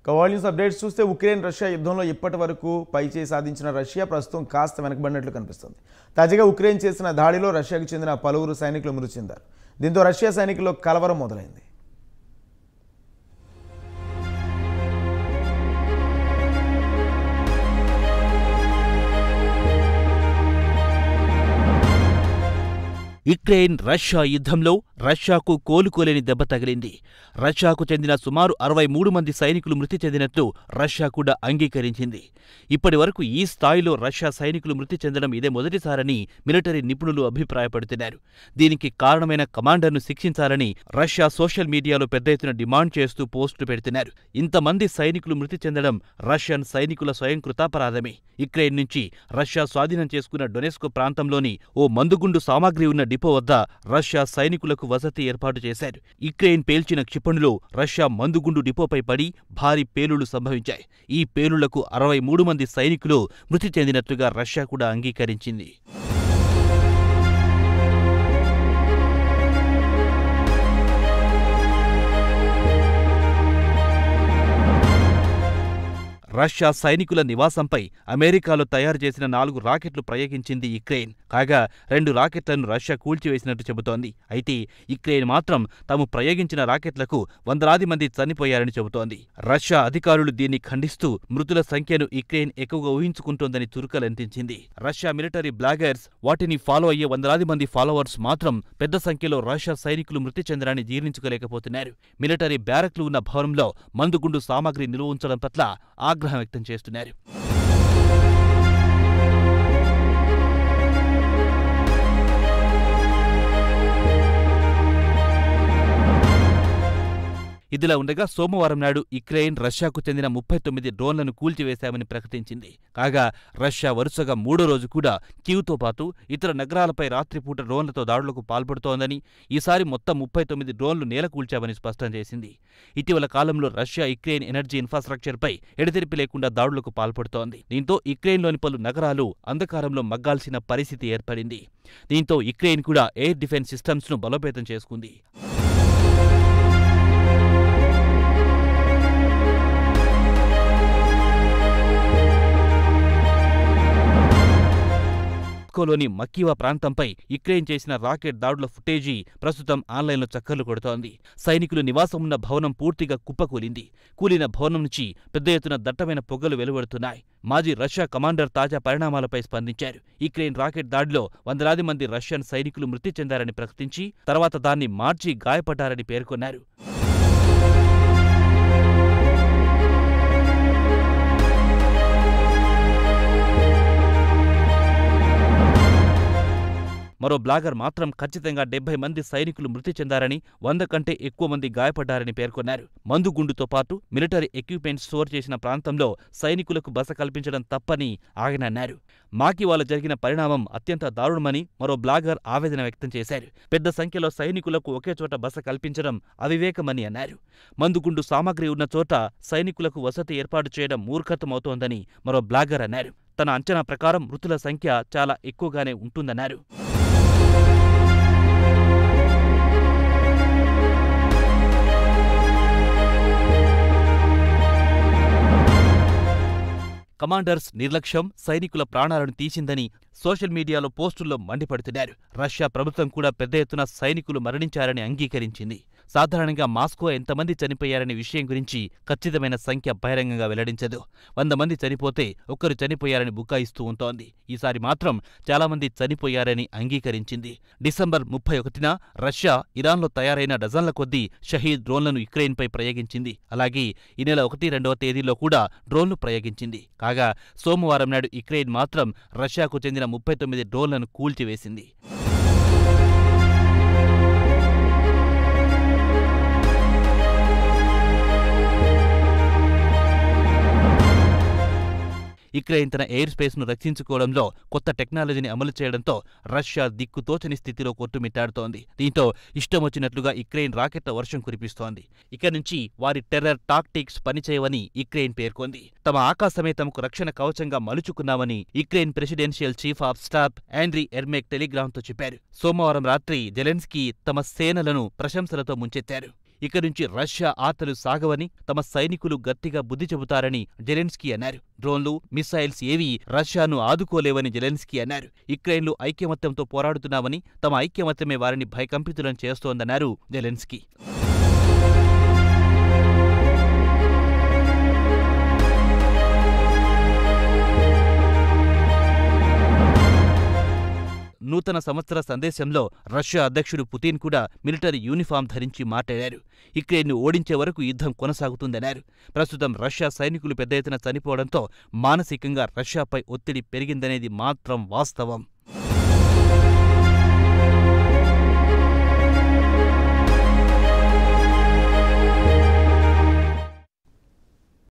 ఇక world news updates చూస్తే Ukraine Russia యుద్ధంలో ఇప్పటి వరకు పైచేయి సాధించిన రష్యా ప్రస్తుతం కాస్త వెనకబడినట్లు కనిపిస్తుంది తాజాగా ఉక్రెయిన్ చేసిన దాడిలో రష్యాకు చెందిన పలువురు సైనికులు మృతి చెందారు దీంతో రష్యా సైనికుల్లో కలవరం మొదలైంది యుక్రెయిన్ రష్యా యుద్ధంలో రష్యాకు కోలుకోలేని దెబ్బ తగిలింది రష్యాకు చెందిన సుమారు అరవై మూడు మంది సైనికులు మృతి చెందినట్లు రష్యా కూడా అంగీకరించింది ఇప్పటి వరకు ఈ స్థాయిలో రష్యా సైనికులు మృతి చెందడం ఇదే మొదటిసారని మిలిటరీ నిపుణులు అభిప్రాయపడుతున్నారు దీనికి కారణమైన కమాండర్ను శిక్షించాలని రష్యా సోషల్ మీడియాలో పెద్ద ఎత్తున డిమాండ్ చేస్తూ పోస్టులు పెడుతున్నారు ఇంతమంది సైనికులు మృతి చెందడం రష్యన్ సైనికుల స్వయం కృతాపరాధమే యుక్రెయిన్ నుంచి రష్యా స్వాధీనం చేసుకున్న డొనెస్కో ప్రాంతంలోని ఓ మందుగుండు సామాగ్రి ఉన్న డిపో వద్ద రష్యా సైనికులకు వసతి ఏర్పాటు చేశారు యుక్రెయిన్ పేల్చిన క్షిపణులు రష్యా మందుగుండు డిపోపై పడి భారీ పేలుళ్లు సంభవించాయి ఈ పేలుళ్లకు అరవై మూడు మంది సైనికులు మృతి చెందినట్లుగా రష్యా కూడా అంగీకరించింది రష్యా సైనికుల నివాసంపై అమెరికాలో తయారు చేసిన నాలుగు రాకెట్లు ప్రయోగించింది యుక్రెయిన్ కాగా రెండు రాకెట్లను రష్యా కూల్చివేసినట్టు చెబుతోంది అయితే యుక్రెయిన్ మాత్రం తాము ప్రయోగించిన రాకెట్లకు వందలాది మంది చనిపోయారని చెబుతోంది రష్యా అధికారులు దీన్ని ఖండిస్తూ మృతుల సంఖ్యను యుక్రెయిన్ ఎక్కువగా ఊహించుకుంటోందని చురుకలంటించింది రష్యా మిలిటరీ బ్లాగర్స్ వాటిని ఫాలో అయ్యే వందలాది మంది ఫాలోవర్స్ మాత్రం పెద్ద సంఖ్యలో రష్యా సైనికులు మృతి చెందడాన్ని జీర్ణించుకోలేకపోతున్నారు మిలిటరీ బ్యారక్లు ఉన్న భవనంలో మందుగుండు సామాగ్రి నిల్వ ఉంచడం పట్ల ఆగ్రహం వ్యక్తం చేస్తున్నారు ఇదిలా ఉండగా సోమవారం నాడు యుక్రెయిన్ రష్యాకు చెందిన ముప్పై తొమ్మిది డ్రోన్లను కూల్చివేశామని ప్రకటించింది కాగా రష్యా వరుసగా మూడో రోజు కూడా కీవ్తో పాటు ఇతర నగరాలపై రాత్రిపూట డ్రోన్లతో దాడులకు పాల్పడుతోందని ఈసారి మొత్తం ముప్పై తొమ్మిది డ్రోన్లు నేలకూల్చామని స్పష్టం చేసింది ఇటీవల కాలంలో రష్యా యుక్రెయిన్ ఎనర్జీ ఇన్ఫ్రాస్ట్రక్చర్పై ఎడతెరిపి లేకుండా దాడులకు పాల్పడుతోంది దీంతో యుక్రెయిన్లోని పలు నగరాలు అంధకారంలో మగ్గాల్సిన పరిస్థితి ఏర్పడింది దీంతో యుక్రెయిన్ కూడా ఎయిర్ డిఫెన్స్ సిస్టమ్స్ను బలోపేతం చేసుకుంది మాస్కోలోని మక్కీవా ప్రాంతంపై యుక్రెయిన్ చేసిన రాకెట్ దాడుల ఫుటేజీ ప్రస్తుతం ఆన్లైన్లో చక్కర్లు కొడుతోంది సైనికులు నివాసం ఉన్న భవనం పూర్తిగా కుప్పకూలింది కూలిన భవనం నుంచి పెద్ద ఎత్తున దట్టమైన పొగలు వెలువడుతున్నాయి మాజీ రష్యా కమాండర్ తాజా పరిణామాలపై స్పందించారు యుక్రెయిన్ రాకెట్ దాడిలో వందలాది మంది రష్యన్ సైనికులు మృతి చెందారని ప్రకటించి తర్వాత దాన్ని మార్చి గాయపడ్డారని పేర్కొన్నారు మరో బ్లాగర్ మాత్రం ఖచ్చితంగా డెబ్బై మంది సైనికులు మృతి చెందారని వంద కంటే ఎక్కువ మంది గాయపడ్డారని పేర్కొన్నారు మందుగుండుతో పాటు మిలిటరీ ఎక్విప్మెంట్ స్టోర్ చేసిన ప్రాంతంలో సైనికులకు బస కల్పించడం తప్పని ఆయన అన్నారు మాకివాల జరిగిన పరిణామం అత్యంత దారుణమని మరో బ్లాగర్ ఆవేదన వ్యక్తం చేశారు పెద్ద సంఖ్యలో సైనికులకు ఒకే చోట బస కల్పించడం అవివేకమని అన్నారు మందుగుండు సామాగ్రి ఉన్న చోట సైనికులకు వసతి ఏర్పాటు చేయడం మూర్ఖత్వమవుతోందని మరో బ్లాగర్ అన్నారు తన అంచనా ప్రకారం మృతుల సంఖ్య చాలా ఎక్కువగానే ఉంటుందన్నారు కమాండర్స్ నిర్లక్ష్యం సైనికుల ప్రాణాలను తీసిందని సోషల్ మీడియాలో పోస్టుల్లో మండిపడుతున్నారు రష్యా ప్రభుత్వం కూడా పెద్ద ఎత్తున సైనికులు మరణించారని అంగీకరించింది సాధారణంగా మాస్కో ఎంతమంది చనిపోయారనే విషయం గురించి ఖచ్చితమైన సంఖ్య బహిరంగంగా వెల్లడించదు వంద మంది చనిపోతే ఒక్కరు చనిపోయారని బుకాయిస్తూ ఉంటోంది ఈసారి మాత్రం చాలామంది చనిపోయారని అంగీకరించింది డిసెంబర్ ముప్పై ఒకటిన రష్యా ఇరాన్లో తయారైన డజన్ల కొద్దీ షహీద్ డ్రోన్లను యుక్రెయిన్పై ప్రయోగించింది అలాగే ఈ నెల ఒకటి రెండవ తేదీలో కూడా డ్రోన్లు ప్రయోగించింది కాగా సోమవారం నాడు యుక్రెయిన్ మాత్రం రష్యాకు చెందిన ముప్పై తొమ్మిది డ్రోన్లను కూల్చివేసింది యుక్రెయిన్ తన ఎయిర్ స్పేస్ను రక్షించుకోవడంలో కొత్త టెక్నాలజీని అమలు చేయడంతో రష్యా దిక్కుతోచని స్థితిలో కొట్టుమిట్టాడుతోంది దీంతో ఇష్టం వచ్చినట్లుగా యుక్రెయిన్ రాకెట్ల వర్షం కురిపిస్తోంది ఇక నుంచి వారి టెర్రర్ టాక్టిక్స్ పనిచేయవని యుక్రెయిన్ పేర్కొంది తమ ఆకాశమే తమకు రక్షణ కవచంగా మలుచుకున్నామని Ukraine presidential chief of staff Andriy Yermak టెలిగ్రామ్తో చెప్పారు సోమవారం రాత్రి జెలెన్స్కీ తమ సేనలను ప్రశంసలతో ముంచెత్తారు ఇక నుంచి రష్యా ఆతలు సాగవని తమ సైనికులు గట్టిగా బుద్ధి చెబుతారని జెలెన్స్కీ అన్నారు డ్రోన్లు మిసైల్స్ ఏవీ రష్యాను ఆదుకోలేవని జెలెన్స్కీ అన్నారు యుక్రెయిన్లు ఐక్యమత్యంతో పోరాడుతున్నామని తమ ఐక్యమత్యమే వారిని భయకంపితులను చేస్తోందన్నారు జెలెన్స్కీ నూతన సంవత్సర సందేశంలో రష్యా అధ్యక్షుడు పుతిన్ కూడా మిలిటరీ యూనిఫామ్ ధరించి మాట్లాడారు యుక్రెయిన్ను ఓడించే వరకు యుద్ధం కొనసాగుతుందన్నారు ప్రస్తుతం రష్యా సైనికులు పెద్ద ఎత్తున చనిపోవడంతో మానసికంగా రష్యాపై ఒత్తిడి పెరిగిందనేది మాత్రం వాస్తవం